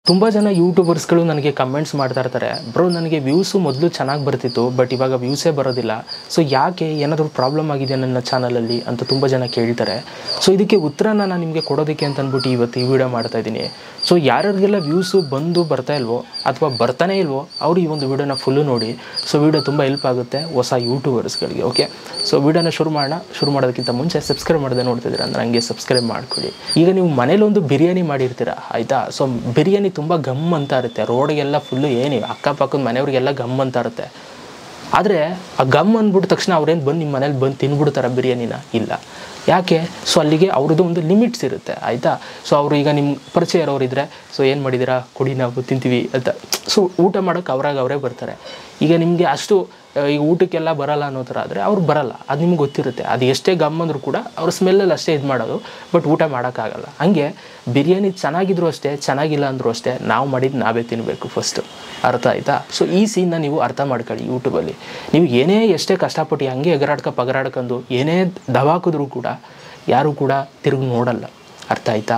ತುಂಬ ಜನ ಯೂಟ್ಯೂಬರ್ಸ್ಗಳು ನನಗೆ ಕಮೆಂಟ್ಸ್ ಮಾಡ್ತಾ ಇರ್ತಾರೆ ಬ್ರೋ ನನಗೆ ವ್ಯೂಸು ಮೊದಲು ಚೆನ್ನಾಗಿ ಬರ್ತಿತ್ತು ಬಟ್ ಇವಾಗ ವ್ಯೂಸೇ ಬರೋದಿಲ್ಲ ಸೊ ಯಾಕೆ ಏನಾದರೂ ಪ್ರಾಬ್ಲಮ್ ಆಗಿದೆ ನನ್ನ ಚಾನಲಲ್ಲಿ ಅಂತ ತುಂಬ ಜನ ಕೇಳ್ತಾರೆ ಸೊ ಇದಕ್ಕೆ ಉತ್ತರನ ನಾನು ನಿಮಗೆ ಕೊಡೋದಕ್ಕೆ ಅಂತ ಅಂದ್ಬಿಟ್ಟು ಇವತ್ತು ಈ ವಿಡಿಯೋ ಮಾಡ್ತಾ ಇದ್ದೀನಿ ಸೊ ಯಾರ್ಯಾರಿಗೆಲ್ಲ ವ್ಯೂಸು ಬಂದು ಬರ್ತಾ ಇಲ್ವೋ ಅಥವಾ ಬರ್ತಾನೆ ಇಲ್ವೋ ಅವರು ಈ ಒಂದು ವಿಡಿಯೋನ ಫುಲ್ಲು ನೋಡಿ ಸೊ ವಿಡಿಯೋ ತುಂಬ ಹೆಲ್ಪ್ ಆಗುತ್ತೆ ಹೊಸ ಯೂಟ್ಯೂಬರ್ಸ್ಗಳಿಗೆ ಓಕೆ ಸೊ ವಿಡಿಯೋನ ಶುರು ಮಾಡೋಣ ಶುರು ಮಾಡೋದಕ್ಕಿಂತ ಮುಂಚೆ ಸಬ್ಸ್ಕ್ರೈಬ್ ಮಾಡದೆ ನೋಡ್ತಿದ್ದೀರಾ ಅಂದ್ರೆ ಹಂಗೆ ಸಬ್ಸ್ಕ್ರೈಬ್ ಮಾಡ್ಕೊಳ್ಳಿ ಈಗ ನೀವು ಮನೇಲಿ ಒಂದು ಬಿರಿಯಾನಿ ಮಾಡಿರ್ತೀರಾ ಆಯಿತಾ ಸೊ ಬಿರಿಯಾನಿ ತುಂಬ ಗಮ್ ಅಂತ ಇರುತ್ತೆ ರೋಡ್ಗೆಲ್ಲ ಫುಲ್ಲು ಏನು ಅಕ್ಕಪಕ್ಕದ ಮನೆಯವ್ರಿಗೆಲ್ಲ ಗಮ್ ಅಂತ ಇರುತ್ತೆ ಆದರೆ ಆ ಗಮ್ ಅಂದ್ಬಿಟ್ಟ ತಕ್ಷಣ ಅವ್ರೇನು ಬಂದು ನಿಮ್ಮ ಮನೇಲಿ ಬಂದು ತಿನ್ಬಿಡ್ತಾರ ಬಿರಿಯಾನಿನ ಇಲ್ಲ ಯಾಕೆ ಸೊ ಅಲ್ಲಿಗೆ ಅವ್ರದ್ದು ಒಂದು ಲಿಮಿಟ್ಸ್ ಇರುತ್ತೆ ಆಯಿತಾ ಸೊ ಅವರು ಈಗ ನಿಮ್ಮ ಪರಿಚಯ ಇರೋರು ಇದ್ದರೆ ಸೊ ಏನು ಮಾಡಿದ್ದೀರಾ ಕೊಡಿ ನಾವು ತಿಂತೀವಿ ಅಂತ ಸೊ ಊಟ ಮಾಡೋಕ್ಕೆ ಅವ್ರಾಗ ಅವರೇ ಬರ್ತಾರೆ ಈಗ ನಿಮಗೆ ಅಷ್ಟು ಆ, ಈಗ ಊಟಕ್ಕೆಲ್ಲ ಬರಲ್ಲ ಅನ್ನೋ ಥರ ಆದರೆ ಅವ್ರು ಬರಲ್ಲ ಅದು ನಿಮ್ಗೆ ಗೊತ್ತಿರುತ್ತೆ ಅದು ಎಷ್ಟೇ ಗಮ್ ಅಂದರೂ ಕೂಡ ಅವ್ರ ಸ್ಮೆಲ್ಲಲ್ಲಿ ಅಷ್ಟೇ ಇದು ಮಾಡೋದು ಬಟ್ ಊಟ ಮಾಡೋಕ್ಕಾಗಲ್ಲ ಹಂಗೆ ಬಿರಿಯಾನಿ ಚೆನ್ನಾಗಿದ್ರು ಅಷ್ಟೇ ಚೆನ್ನಾಗಿಲ್ಲ ಅಂದರೂ ಅಷ್ಟೇ ನಾವು ಮಾಡಿದ್ದು ನಾವೇ ತಿನ್ನಬೇಕು ಫಸ್ಟು ಅರ್ಥ ಆಯ್ತಾ ಸೊ ಈ ಸೀನ್ನ ನೀವು ಅರ್ಥ ಮಾಡ್ಕೊಳ್ಳಿ ಯೂಟ್ಯೂಬಲ್ಲಿ ನೀವು ಏನೇ ಎಷ್ಟೇ ಕಷ್ಟಪಟ್ಟು ಹಂಗೆ ಎಗರಾಡ್ಕ ಪಗರಾಡ್ಕೊಂಡು ಏನೇ ದವಾಕಿದ್ರು ಕೂಡ ಯಾರೂ ಕೂಡ ತಿರುಗಿ ನೋಡಲ್ಲ ಅರ್ಥ ಆಯ್ತಾ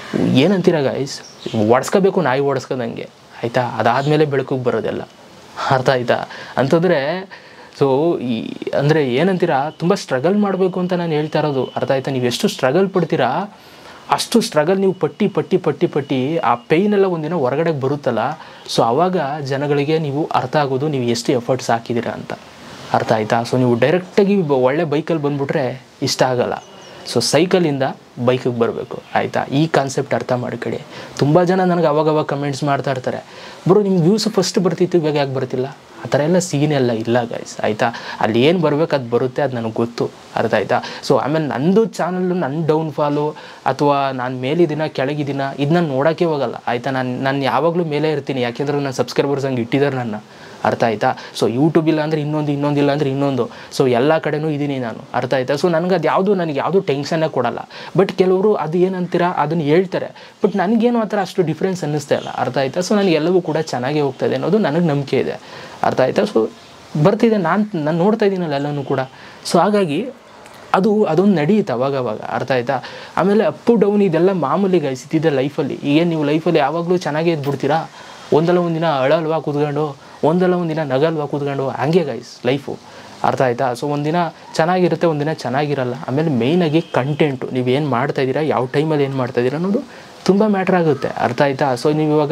ಏನಂತೀರ ಗೈಸ್ ಒಡ್ಸ್ಕೋಬೇಕು ನಾಯಿ ಓಡಿಸ್ಕೊಂಡಂಗೆ ಆಯಿತಾ ಅದಾದಮೇಲೆ ಬೆಳಕಿಗೆ ಬರೋದೆಲ್ಲ ಅರ್ಥ ಆಯ್ತಾ ಅಂತಂದರೆ ಸೊ ಈ ಅಂದರೆ ಏನಂತೀರಾ ತುಂಬ ಸ್ಟ್ರಗಲ್ ಮಾಡಬೇಕು ಅಂತ ನಾನು ಹೇಳ್ತಾ ಇರೋದು ಅರ್ಥ ಆಯ್ತಾ ನೀವು ಎಷ್ಟು ಸ್ಟ್ರಗಲ್ ಪಡ್ತೀರಾ ಅಷ್ಟು ಸ್ಟ್ರಗಲ್ ನೀವು ಪಟ್ಟಿ ಪಟ್ಟಿ ಪಟ್ಟಿ ಪಟ್ಟಿ ಆ ಪೇಯ್ನೆಲ್ಲ ಒಂದಿನ ಹೊರಗಡೆ ಬರುತ್ತಲ್ಲ ಸೊ ಆವಾಗ ಜನಗಳಿಗೆ ನೀವು ಅರ್ಥ ಆಗೋದು ನೀವು ಎಷ್ಟು ಎಫರ್ಟ್ಸ್ ಹಾಕಿದ್ದೀರಾ ಅಂತ ಅರ್ಥ ಆಯ್ತಾ ಸೊ ನೀವು ಡೈರೆಕ್ಟಾಗಿ ಬ- ಒಳ್ಳೆ ಬೈಕಲ್ಲಿ ಬಂದುಬಿಟ್ರೆ ಇಷ್ಟ ಆಗಲ್ಲ ಸೊ ಸೈಕಲಿಂದ ಬೈಕಿಗೆ ಬರಬೇಕು ಆಯಿತಾ ಈ ಕಾನ್ಸೆಪ್ಟ್ ಅರ್ಥ ಮಾಡ್ಕೊಳ್ಳಿ ತುಂಬ ಜನ ನನಗೆ ಅವಾಗವಾಗ ಕಮೆಂಟ್ಸ್ ಮಾಡ್ತಾ ಇರ್ತಾರೆ ಬ್ರೋ ನಿಮ್ಗೆ ವ್ಯೂಸ್ ಫಸ್ಟ್ ಬರ್ತಿತ್ತು ಇವಾಗ ಯಾಕೆ ಬರ್ತಿಲ್ಲ ಆ ಥರ ಎಲ್ಲ ಸೀನ್ ಎಲ್ಲ ಇಲ್ಲ ಗೈಸ್ ಆಯಿತಾ ಅಲ್ಲಿ ಏನು ಬರ್ಬೇಕು ಅದು ಬರುತ್ತೆ ಅದು ನನಗೆ ಗೊತ್ತು ಅರ್ಥ ಆಯ್ತಾ ಸೊ ಆಮೇಲೆ ನಂದು ಚಾನಲ್ಲು ನನ್ನ ಡೌನ್ಫಾಲು ಅಥವಾ ನಾನು ಮೇಲಿದ್ದೀನ ಕೆಳಗಿದ್ದೀನ ಇದು ನಾನು ನೋಡೋಕ್ಕೆ ಹೋಗಲ್ಲ ಆಯಿತಾ ನಾನು ನಾನು ಯಾವಾಗಲೂ ಮೇಲೆ ಇರ್ತೀನಿ ಯಾಕೆಂದ್ರೆ ನನ್ನ ಸಬ್ಸ್ಕ್ರೈಬರ್ಸ್ ಹಂಗೆ ಇಟ್ಟಿದ್ದಾರೆ ನನ್ನ ಅರ್ಥ ಆಯ್ತಾ ಸೊ ಯೂಟ್ಯೂಬ್ ಇಲ್ಲ ಅಂದರೆ ಇನ್ನೊಂದು ಇನ್ನೊಂದಿಲ್ಲ ಅಂದರೆ ಇನ್ನೊಂದು ಸೊ ಎಲ್ಲ ಕಡೆನೂ ಇದ್ದೀನಿ ನಾನು ಅರ್ಥ ಆಯ್ತಾ ಸೊ ನನಗೆ ಅದು ಯಾವುದು ನನಗೆ ಯಾವುದು ಟೆನ್ಷನ್ನೇ ಕೊಡಲ್ಲ ಬಟ್ ಕೆಲವರು ಅದು ಏನಂತೀರಾ ಅದನ್ನು ಹೇಳ್ತಾರೆ ಬಟ್ ನನಗೇನು ಆ ಥರ ಅಷ್ಟು ಡಿಫ್ರೆನ್ಸ್ ಅನ್ನಿಸ್ತಾ ಇಲ್ಲ ಅರ್ಥ ಆಯ್ತಾ ಸೊ ನನಗೆ ಎಲ್ಲವೂ ಕೂಡ ಚೆನ್ನಾಗೇ ಹೋಗ್ತಾ ಇದೆ ಅನ್ನೋದು ನನಗೆ ನಂಬಿಕೆ ಇದೆ ಅರ್ಥ ಆಯ್ತಾ ಸೊ ಬರ್ತಿದೆ ನಾನು ನಾನು ನೋಡ್ತಾ ಇದ್ದೀನಲ್ಲ ಎಲ್ಲನೂ ಕೂಡ ಸೊ ಹಾಗಾಗಿ ಅದು ಅದೊಂದು ನಡೆಯುತ್ತೆ ಅವಾಗ ಅವಾಗ ಅರ್ಥ ಆಯ್ತಾ ಆಮೇಲೆ ಅಪ್ಪು ಡೌನ್ ಇದೆಲ್ಲ ಮಾಮೂಲಿ ಗಾಯಿಸಿದ್ದೆ ಲೈಫಲ್ಲಿ ಏನು ನೀವು ಲೈಫಲ್ಲಿ ಯಾವಾಗಲೂ ಚೆನ್ನಾಗೇ ಇದ್ಬಿಡ್ತೀರಾ ಒಂದಲ್ಲ ಒಂದಿನ ಅಳಲ್ವಾ ಕೂತ್ಕೊಂಡು ಒಂದಲ್ಲ ಒಂದಿನ ನಗಲ್ವಾ ಕೂತ್ಕೊಂಡು ಹಂಗೆ ಗೈಸ್ ಲೈಫು ಅರ್ಥ ಆಯ್ತಾ ಸೊ ಒಂದಿನ ಚೆನ್ನಾಗಿರುತ್ತೆ ಒಂದಿನ ಚೆನ್ನಾಗಿರಲ್ಲ ಆಮೇಲೆ ಮೇಯ್ನಾಗಿ ಕಂಟೆಂಟು ನೀವು ಏನು ಮಾಡ್ತಾ ಇದ್ದೀರಾ ಯಾವ ಟೈಮಲ್ಲಿ ಏನು ಮಾಡ್ತಾ ಇದ್ದೀರಾ ಅನ್ನೋದು ತುಂಬ ಮ್ಯಾಟ್ರ್ ಆಗುತ್ತೆ ಅರ್ಥ ಆಯ್ತಾ ಸೊ ನೀವು ಇವಾಗ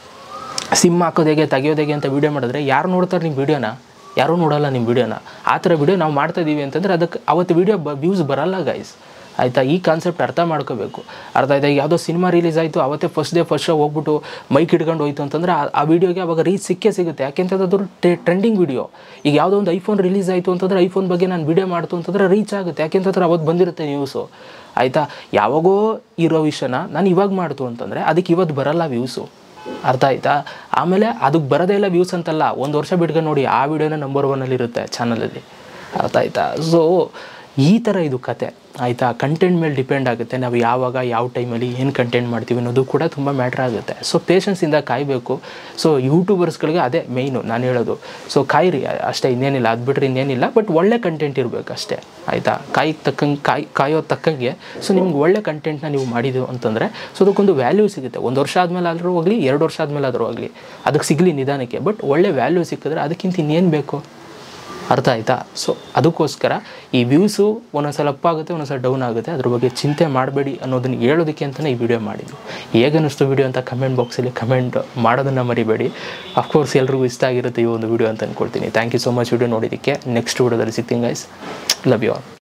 ಸಿಮ್ ಹಾಕೋದು ಹೇಗೆ ತೆಗಿಯೋದು ಹೇಗೆ ಅಂತ ವೀಡಿಯೋ ಮಾಡಿದ್ರೆ ಯಾರು ನೋಡ್ತಾರೆ ನಿಮ್ಮ ವೀಡಿಯೋನ ಯಾರೂ ನೋಡಲ್ಲ ನಿಮ್ಮ ವೀಡಿಯೋನ ಆ ಥರ ವೀಡಿಯೋ ನಾವು ಮಾಡ್ತಾ ಇದ್ದೀವಿ ಅಂತಂದರೆ ಅದಕ್ಕೆ ಅವತ್ತು ವೀಡಿಯೋ ಬ ವ್ಯೂಸ್ ಬರಲ್ಲ ಗೈಸ್ ಆಯಿತಾ ಈ ಕಾನ್ಸೆಪ್ಟ್ ಅರ್ಥ ಮಾಡ್ಕೋಬೇಕು ಅರ್ಥ ಆಯ್ತಾ ಈಗ ಯಾವುದೋ ಸಿನಿಮಾ ರಿಲೀಸ್ ಆಯಿತು ಅವತ್ತೇ ಫಸ್ಟ್ ಡೇ ಫಸ್ಟ್ ಶೋ ಹೋಗ್ಬಿಟ್ಟು ಮೈಕ್ ಹಿಡ್ಕೊಂಡು ಹೋಯ್ತು ಅಂತಂದರೆ ಆ- ಆ ವೀಡಿಯೋಗೆ ಅವಾಗ ರೀಚ್ ಸಿಕ್ಕೇ ಸಿಗುತ್ತೆ ಯಾಕೆಂತಂದ್ರೆ ಅದು ಟ್ರೆಂಡಿಂಗ್ ವೀಡಿಯೋ ಈಗ ಯಾವುದೋ ಒಂದು ಐಫೋನ್ ರಿಲೀಸ್ ಆಯಿತು ಅಂತಂದರೆ ಐಫೋನ್ ಬಗ್ಗೆ ನಾನು ವೀಡಿಯೋ ಮಾಡ್ತು ಅಂತಂದರೆ ರೀಚ್ ಆಗುತ್ತೆ ಯಾಕೆಂತಂದ್ರೆ ಅವತ್ತು ಬಂದಿರುತ್ತೆ ನ್ಯೂಸು ಆಯಿತಾ ಯಾವಾಗೋ ಇರೋ ವಿಷಯನ ನಾನು ಇವಾಗ ಮಾಡ್ತು ಅಂತಂದರೆ ಅದಕ್ಕೆ ಇವತ್ತು ಬರಲ್ಲ ವ್ಯೂಸು ಅರ್ಥ ಆಯ್ತಾ ಆಮೇಲೆ ಅದಕ್ಕೆ ಬರೋದೇ ಇಲ್ಲ ವ್ಯೂಸ್ ಅಂತಲ್ಲ ಒಂದು ವರ್ಷ ಬಿಟ್ಕೊಂಡು ನೋಡಿ ಆ ವಿಡಿಯೋನ ನಂಬರ್ ಒನ್ನಲ್ಲಿ ಇರುತ್ತೆ ಚಾನಲಲ್ಲಿ ಅರ್ಥ ಆಯ್ತಾ ಸೊ ಈ ಥರ ಇದು ಕತೆ ಆಯಿತಾ ಕಂಟೆಂಟ್ ಮೇಲೆ ಡಿಪೆಂಡ್ ಆಗುತ್ತೆ ನಾವು ಯಾವಾಗ ಯಾವ ಟೈಮಲ್ಲಿ ಏನು ಕಂಟೆಂಟ್ ಮಾಡ್ತೀವಿ ಅನ್ನೋದು ಕೂಡ ತುಂಬ ಮ್ಯಾಟ್ರ್ ಆಗುತ್ತೆ ಸೊ ಪೇಷನ್ಸಿಂದ ಕಾಯಬೇಕು ಸೊ ಯೂಟ್ಯೂಬರ್ಸ್ಗಳಿಗೆ ಅದೇ ಮೇಯ್ನು ನಾನು ಹೇಳೋದು ಸೊ ಕಾಯಿರಿ ಅಷ್ಟೇ ಇನ್ನೇನಿಲ್ಲ ಅದು ಬಿಟ್ಟರೆ ಇನ್ನೇನಿಲ್ಲ ಬಟ್ ಒಳ್ಳೆ ಕಂಟೆಂಟ್ ಇರಬೇಕು ಅಷ್ಟೇ ಆಯಿತಾ ಕಾಯಿಗೆ ತಕ್ಕಂಗೆ ಕಾಯಿ ಕಾಯೋ ತಕ್ಕಂಗೆ ಸೊ ನಿಮ್ಗೆ ಒಳ್ಳೆ ಕಂಟೆಂಟ್ನ ನೀವು ಮಾಡಿದ್ದು ಅಂತಂದರೆ ಸೊ ಅದಕ್ಕೊಂದು ವ್ಯಾಲ್ಯೂ ಸಿಗುತ್ತೆ ಒಂದು ವರ್ಷ ಆದಮೇಲೆ ಆದರೂ ಹೋಗಲಿ ಎರಡು ವರ್ಷ ಆದಮೇಲೆ ಆದರೂ ಆಗಲಿ ಅದಕ್ಕೆ ಸಿಗಲಿ ನಿಧಾನಕ್ಕೆ ಬಟ್ ಒಳ್ಳೆ ವ್ಯಾಲ್ಯೂ ಸಿಕ್ಕಿದ್ರೆ ಅದಕ್ಕಿಂತ ಇನ್ನೇನು ಬೇಕು ಅರ್ಥ ಆಯ್ತಾ ಸೊ ಅದಕ್ಕೋಸ್ಕರ ಈ ವ್ಯೂಸು ಒಂದೊಂದ್ಸಲ ಅಪ್ ಆಗುತ್ತೆ ಒಂದೊಂದ್ಸಲ ಡೌನ್ ಆಗುತ್ತೆ ಅದ್ರ ಬಗ್ಗೆ ಚಿಂತೆ ಮಾಡಬೇಡಿ ಅನ್ನೋದನ್ನ ಹೇಳೋದಕ್ಕೆ ಅಂತಲೇ ಈ ವಿಡಿಯೋ ಮಾಡಿದ್ದು ಹೇಗನ್ನಿಸ್ತು ವಿಡಿಯೋ ಅಂತ ಕಮೆಂಟ್ ಬಾಕ್ಸಲ್ಲಿ ಕಮೆಂಟ್ ಮಾಡೋದನ್ನು ಮರಿಬೇಡಿ ಅಫ್ಕೋರ್ಸ್ ಎಲ್ರಿಗೂ ಇಷ್ಟ ಆಗಿರುತ್ತೆ ಈ ಒಂದು ವಿಡಿಯೋ ಅಂತ ಅಂದ್ಕೊಳ್ತೀನಿ thank you so much video ನೋಡಿದ್ದಕ್ಕೆ ನೆಕ್ಸ್ಟ್ ವಿಡಿಯೋದಲ್ಲಿ ಸಿಗ್ತೀನಿ ಗೈಸ್ ಲವ್ ಯು ಆಲ್